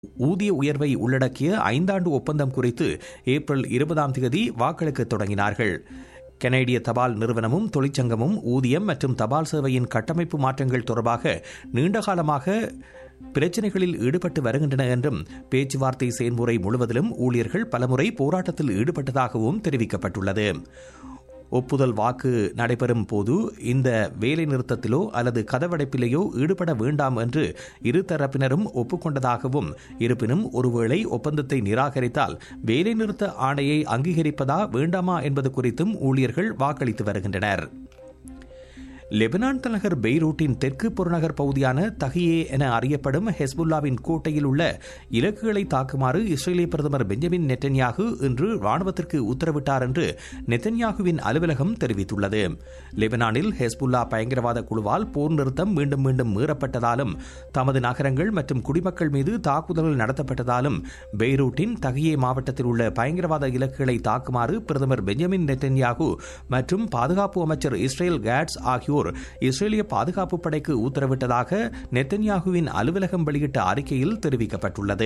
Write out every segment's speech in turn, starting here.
ஊதிய உயர்வை உள்ளடக்கிய ஐந்தாண்டு ஒப்பந்தம் குறித்து ஏப்ரல் இருபதாம் தேதி வாக்களிக்க தொடங்கினார்கள் கனேடிய தபால் நிறுவனமும் தொழிற்சங்கமும் ஊதியம் மற்றும் தபால் சேவையின் கட்டமைப்பு மாற்றங்கள் தொடர்பாக நீண்டகாலமாக பிரச்சினைகளில் ஈடுபட்டு வருகின்றன என்றும் பேச்சுவார்த்தை செயல்முறை முழுவதிலும் ஊழியர்கள் பலமுறை போராட்டத்தில் ஈடுபட்டதாகவும் தெரிவிக்கப்பட்டுள்ளது ஒப்புதல் வாக்கு நடைபெறும் போது இந்த வேலை நிறுத்தத்திலோ அல்லது கதவடைப்பிலேயோ ஈடுபட வேண்டாம் என்று இரு தரப்பினரும் ஒப்புக்கொண்டதாகவும் இருப்பினும் ஒருவேளை ஒப்பந்தத்தை நிராகரித்தால் வேலைநிறுத்த ஆணையை அங்கீகரிப்பதா வேண்டாமா என்பது குறித்தும் ஊழியர்கள் வாக்களித்து வருகின்றனர் லெபனான் தலைநகர் பெய்ரூட்டின் தெற்கு புறநகர் பகுதியான தகியே என அறியப்படும் ஹெஸ்புல்லாவின் கோட்டையில் உள்ள இலக்குகளை தாக்குமாறு இஸ்ரேலிய பிரதமர் பெஞ்சமின் நெட்டன்யாகு இன்று ராணுவத்திற்கு உத்தரவிட்டார் என்று நெத்தன்யாகுவின் அலுவலகம் தெரிவித்துள்ளது லெபனானில் ஹெஸ்புல்லா பயங்கரவாத குழுவால் போர் நிறுத்தம் மீண்டும் மீண்டும் மீறப்பட்டதாலும் தமது நகரங்கள் மற்றும் குடிமக்கள் மீது தாக்குதல்கள் நடத்தப்பட்டதாலும் பெய்ரூட்டின் தகியே மாவட்டத்தில் உள்ள பயங்கரவாத இலக்குகளை தாக்குமாறு பிரதமர் பெஞ்சமின் நெட்டன்யாகு மற்றும் பாதுகாப்பு அமைச்சர் இஸ்ரேல் கேட்ஸ் ஆகியோர் ஆகியோர் இஸ்ரேலிய பாதுகாப்பு படைக்கு உத்தரவிட்டதாக நெத்தன்யாகுவின் அலுவலகம் வெளியிட்ட அறிக்கையில் தெரிவிக்கப்பட்டுள்ளது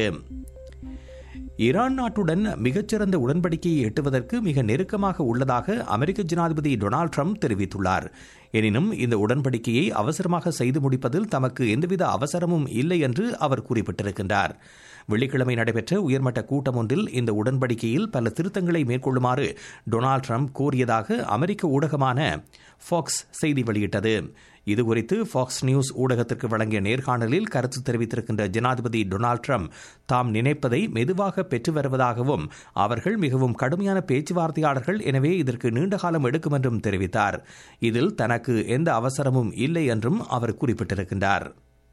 ஈரான் நாட்டுடன் மிகச்சிறந்த உடன்படிக்கையை எட்டுவதற்கு மிக நெருக்கமாக உள்ளதாக அமெரிக்க ஜனாதிபதி டொனால்டு ட்ரம்ப் தெரிவித்துள்ளார் எனினும் இந்த உடன்படிக்கையை அவசரமாக செய்து முடிப்பதில் தமக்கு எந்தவித அவசரமும் இல்லை என்று அவர் குறிப்பிட்டிருக்கின்றார் வெள்ளிக்கிழமை நடைபெற்ற உயர்மட்ட கூட்டம் ஒன்றில் இந்த உடன்படிக்கையில் பல திருத்தங்களை மேற்கொள்ளுமாறு டொனால்டு ட்ரம்ப் கோரியதாக அமெரிக்க ஊடகமான ஃபாக்ஸ் செய்தி வெளியிட்டது இதுகுறித்து ஃபாக்ஸ் நியூஸ் ஊடகத்திற்கு வழங்கிய நேர்காணலில் கருத்து தெரிவித்திருக்கின்ற ஜனாதிபதி டொனால்டு ட்ரம்ப் தாம் நினைப்பதை மெதுவாக பெற்று வருவதாகவும் அவர்கள் மிகவும் கடுமையான பேச்சுவார்த்தையாளர்கள் எனவே இதற்கு நீண்ட காலம் எடுக்கும் என்றும் தெரிவித்தார் இதில் தனக்கு எந்த அவசரமும் இல்லை என்றும் அவர் குறிப்பிட்டிருக்கின்றார்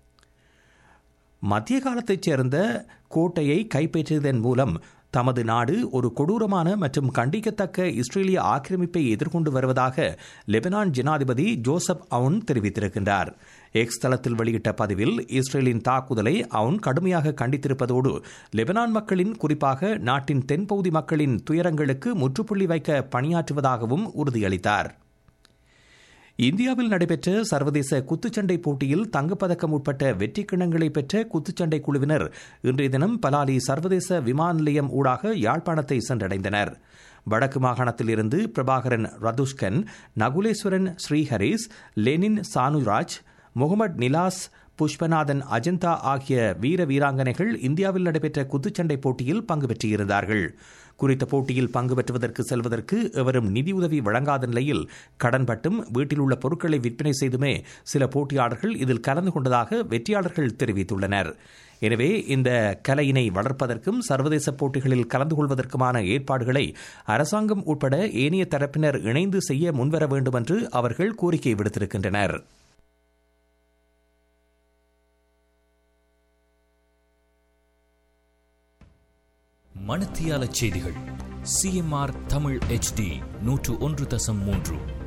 மத்திய காலத்தைச் சேர்ந்த கோட்டையை கைப்பற்றியதன் மூலம் தமது நாடு ஒரு கொடூரமான மற்றும் கண்டிக்கத்தக்க இஸ்ரேலிய ஆக்கிரமிப்பை எதிர்கொண்டு வருவதாக லெபனான் ஜனாதிபதி ஜோசப் அவுன் தெரிவித்திருக்கின்றார் எக்ஸ் தளத்தில் வெளியிட்ட பதிவில் இஸ்ரேலின் தாக்குதலை அவுன் கடுமையாக கண்டித்திருப்பதோடு லெபனான் மக்களின் குறிப்பாக நாட்டின் தென்பகுதி மக்களின் துயரங்களுக்கு முற்றுப்புள்ளி வைக்க பணியாற்றுவதாகவும் உறுதியளித்தார் இந்தியாவில் நடைபெற்ற சர்வதேச குத்துச்சண்டை போட்டியில் தங்கப்பதக்கம் உட்பட்ட வெற்றி கிண்ணங்களை பெற்ற குத்துச்சண்டை குழுவினர் இன்றைய தினம் பலாலி சர்வதேச விமான நிலையம் ஊடாக யாழ்ப்பாணத்தை சென்றடைந்தனர் வடக்கு மாகாணத்தில் இருந்து பிரபாகரன் ரதுஷ்கன் நகுலேஸ்வரன் ஸ்ரீஹரிஸ் லெனின் சானுராஜ் முகமது நிலாஸ் புஷ்பநாதன் அஜந்தா ஆகிய வீர வீராங்கனைகள் இந்தியாவில் நடைபெற்ற குத்துச்சண்டை போட்டியில் பங்கு பெற்றிருந்தார்கள் குறித்த போட்டியில் பங்கு பெற்றுவதற்கு செல்வதற்கு எவரும் நிதியுதவி வழங்காத நிலையில் கடன்பட்டும் வீட்டில் உள்ள பொருட்களை விற்பனை செய்துமே சில போட்டியாளர்கள் இதில் கலந்து கொண்டதாக வெற்றியாளர்கள் தெரிவித்துள்ளனர் எனவே இந்த கலையினை வளர்ப்பதற்கும் சர்வதேச போட்டிகளில் கலந்து கொள்வதற்குமான ஏற்பாடுகளை அரசாங்கம் உட்பட ஏனைய தரப்பினர் இணைந்து செய்ய முன்வர வேண்டும் என்று அவர்கள் கோரிக்கை விடுத்திருக்கின்றனர் மணத்தியால செய்திகள் சிஎம்ஆர் தமிழ் எச்டி நூற்று ஒன்று தசம் மூன்று